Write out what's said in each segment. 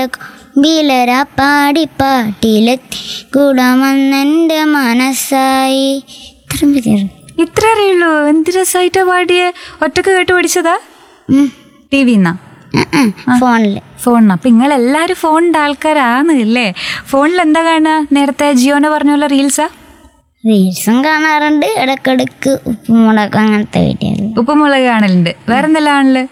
ബീലര പാടി പാട്ടിലെത്തി കൂടാമെന്നെൻ്റെ മനസ്സായി ഇത്രയും പേര് ഇത്ര അറിയുള്ളൂ എന്ത് രസമായിട്ടാ പാടിയെ ഒറ്റക്ക് കേട്ട് പഠിച്ചതാ ടി വിന്നാ ഫോണിൽ ഫോണിന് അപ്പൊ നിങ്ങൾ എല്ലാരും ഫോണിന്റെ ആൾക്കാരാണ് അല്ലേ ഫോണിൽ എന്താ കാണുക നേരത്തെ ജിയോനെ പറഞ്ഞ പോലെ റീൽസാ റീൽസും കാണാറുണ്ട് ഇടക്കിടക്ക് ഉപ്പുമുളക് അങ്ങനത്തെ വീഡിയോ ഉപ്പുമുളക് കാണലുണ്ട് വേറെന്തെല്ലാം ആണല്ലേ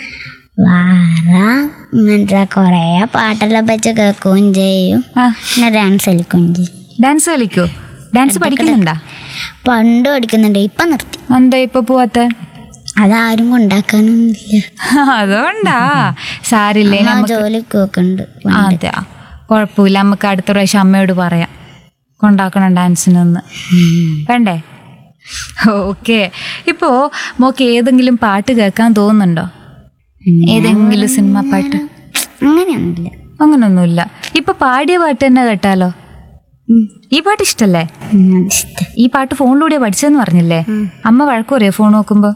വേറെ ഇങ്ങനത്തെ കുറേ പാട്ടെല്ലാം വെച്ച് കേൾക്കുകയും ചെയ്യും ആ പിന്നെ ഡാൻസ് കളിക്കുകയും ചെയ്യും ഡാൻസ് കളിക്കോ ഡാൻസ് പഠിക്കുന്നുണ്ടാ പണ്ട് പഠിക്കുന്നുണ്ട് ഇപ്പം നിർത്തി എന്താ ഇപ്പൊ പോവാത്ത അതാരും കൊണ്ടാക്കാനൊന്നുമില്ല അതുകൊണ്ടാ സാരില്ലേ ആ ജോലിക്ക് നോക്കുന്നുണ്ട് അതെ കുഴപ്പമില്ല നമുക്ക് അടുത്ത പ്രാവശ്യം അമ്മയോട് പറയാം കൊണ്ടാക്കണം ഡാൻസിനൊന്ന് വേണ്ടേ ഓക്കെ ഇപ്പോ മോക്ക് ഏതെങ്കിലും പാട്ട് കേൾക്കാൻ തോന്നുന്നുണ്ടോ ഏതെങ്കിലും സിനിമ പാട്ട് അങ്ങനെയൊന്നുമില്ല അങ്ങനൊന്നുമില്ല ഇപ്പൊ പാടിയ പാട്ട് തന്നെ കേട്ടാലോ ഉം. ഈ പാട്ട് ഇഷ്ടല്ലേ ഉം, അതിഷ്ടം ഈ പാട്ട് ഫോണിലൂടെ പഠിച്ചെന്ന് പറഞ്ഞില്ലേ അമ്മ വഴക്ക് പറയോ ഫോൺ നോക്കുമ്പോ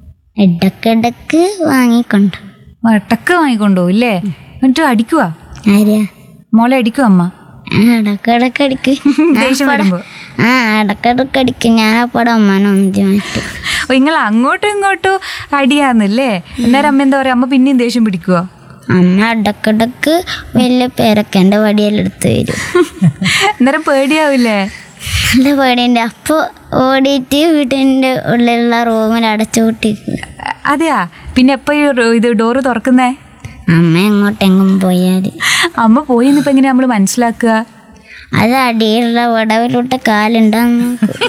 ഇടക്കിടക്ക് വാങ്ങിക്കൊണ്ട് വട്ടക്ക് വാങ്ങിക്കൊണ്ടുപോകും ഇല്ലേ എന്നിട്ട് അടിക്കുവാ ആര്യാ മോളെ അടിക്കുവോ അമ്മ ആ ഇടക്കിടക്ക് അടിക്ക് ദേഷ്യം വരുമ്പോ ആ ഇടക്കിടക്ക് അടിക്കും ഞാൻ അപ്പടെ അമ്മാനെ ഒന്നിച്ച് മാറ്റും ഓ നിങ്ങൾ അങ്ങോട്ടും ഇങ്ങോട്ടും അടിയാന്നല്ലേ അന്നേരം അമ്മ എന്താ പറയാ അമ്മ പിന്നെയും ദേഷ്യം പിടിക്കുവോ അമ്മ ഇടക്കിടക്ക് വലിയ പേരൊക്കെൻ്റെ വടിയെല്ലാം എടുത്ത് വരും അന്നേരം പേടിയാവില്ലേ നല്ല പേടിയുണ്ട് അപ്പോൾ ഓടിയിട്ട് വീട്ടിൻ്റെ ഉള്ളിലുള്ള റൂമിൽ അടച്ചു കൂട്ടിക്കും അതെയാ പിന്നെ എപ്പോ ഈ റോ- ഇത് ഡോറ് തുറക്കുന്നേ അമ്മ എങ്ങോട്ടെങ്കിലും പോയാൽ അമ്മ പോയി ഇപ്പൊ എങ്ങനെയാ നമ്മള് മനസ്സിലാക്കുക അത് അടിയിലുള്ള വടവിലോട്ട് കാലുണ്ടാന്ന്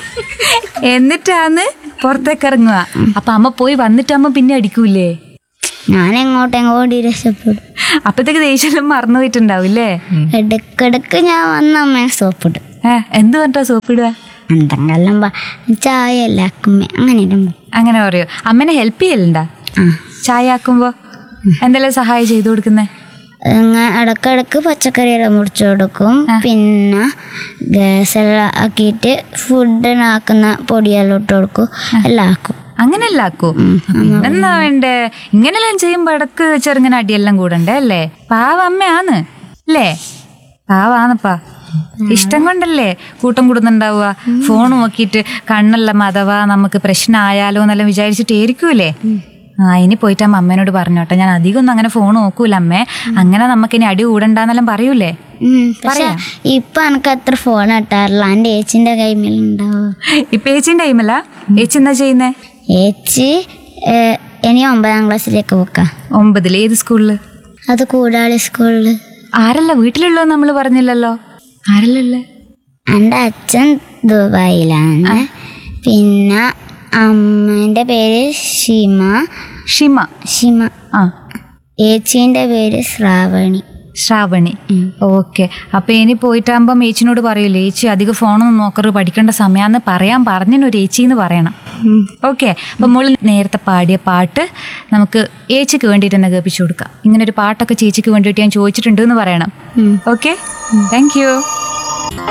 എന്നിട്ടാന്ന് പുറത്തേക്ക് ഇറങ്ങുക അപ്പൊ അമ്മ പോയി വന്നിട്ട് അമ്മ പിന്നെ അടിക്കൂലേ ഞാൻ എങ്ങോട്ടെങ്കിലും ഓടി രക്ഷപ്പെടും അപ്പത്തേക്ക് ദേഷ്യം മറന്നു പോയിട്ടുണ്ടാവില്ലേ ഇടക്കിടക്ക് ഞാൻ വന്ന അമ്മയെ സോപ്പിടും ഏ എന്ത് പറഞ്ഞാ സോപ്പിടുക എന്തെങ്കിലും പ- ചായ അല്ല അക്കുമ്മ അങ്ങനെയെല്ലാം പറയും. അങ്ങനെ പറയോ അമ്മനെ ഹെൽപ്പ് ചെയ്യലുണ്ടാ ആ ചായ ആക്കുമ്പോ എന്തെല്ലാം സഹായം ചെയ്തു കൊടുക്കുന്നേ അങ്ങ് ഇടക്കിടക്ക് പച്ചക്കറിയെല്ലാം മുറിച്ച് കൊടുക്കും പിന്നെ ഗ്യാസെല്ലാം ആക്കിയിട്ട് ഫുഡിനാക്കുന്ന പൊടിയെല്ലാം ഇട്ട് കൊടുക്കും എല്ലാം ആക്കും അങ്ങനെയല്ല ആക്കൂ എന്നാ വേണ്ടേ ഇങ്ങനെല്ലാം ചെയ്യുമ്പോ ഇടക്ക് ചെറുങ്ങനെ അടിയെല്ലാം കൂടണ്ടേ അല്ലേ പാവ അമ്മയാന്ന് അല്ലേ പാവാന്നപ്പാ ഇഷ്ടം കൊണ്ടല്ലേ കൂട്ടം കൂടുന്നുണ്ടാവുക ഫോൺ നോക്കിയിട്ട് കണ്ണെല്ലാം അഥവാ നമുക്ക് പ്രശ്നമായാലോ എന്നെല്ലാം വിചാരിച്ചിട്ടായിരിക്കൂലേ ആ ഇനി പോയിട്ട് അമ്മ അമ്മേനോട് പറഞ്ഞോട്ടെ ഞാൻ അധികം ഒന്നും അങ്ങനെ ഫോൺ നോക്കൂല അമ്മേ അങ്ങനെ നമുക്ക് ഇനി അടി കൂടണ്ടെന്നെല്ലാം പറയൂലേ ഉം, പക്ഷെ ഇപ്പൊ എനിക്ക് അത്ര ഫോൺ കിട്ടാറില്ല എൻ്റെ ഏച്ചിൻ്റെ കൈമേലുണ്ടാവും ഇപ്പൊ ഏച്ചിന്റെ ടൈമല്ല ഏച്ചി എന്താ ചെയ്യുന്നേ ഏച്ചി ഏഹ്, ഇനി ഒമ്പതാം ക്ലാസ്സിലേക്ക് പോക്കാം ഒമ്പതിൽ ഏത് സ്കൂളില് അത് കൂടാളി സ്കൂളിൽ ആരല്ല വീട്ടിലുള്ളത് നമ്മൾ പറഞ്ഞില്ലല്ലോ ആരല്ലേ എൻ്റെ അച്ഛൻ ദുബായിലാണ് പിന്നെ അമ്മേൻ്റെ പേര് ഷിമ ഷിമ ഷിമ ആ ഏച്ചീൻ്റെ പേര് ശ്രാവണി ശ്രാവണി ഓക്കെ അപ്പൊ ഇനി പോയിട്ടാകുമ്പം ഏച്ചിനോട് പറയൂലേ ഏച്ചി അധികം ഫോണൊന്നും നോക്കരുത് പഠിക്കേണ്ട സമയാന്ന് പറയാൻ പറഞ്ഞു ഒരു ഏച്ചി എന്ന് പറയണം ഓക്കെ അപ്പൊ മോള് നേരത്തെ പാടിയ പാട്ട് നമുക്ക് ഏച്ചിക്ക് വേണ്ടിയിട്ട് തന്നെ കേൾപ്പിച്ചു കൊടുക്കാം ഇങ്ങനെ ഒരു പാട്ടൊക്കെ ചേച്ചിക്ക് വേണ്ടിയിട്ട് ഞാൻ ചോദിച്ചിട്ടുണ്ട് എന്ന് പറയണം ഓക്കെ താങ്ക് യു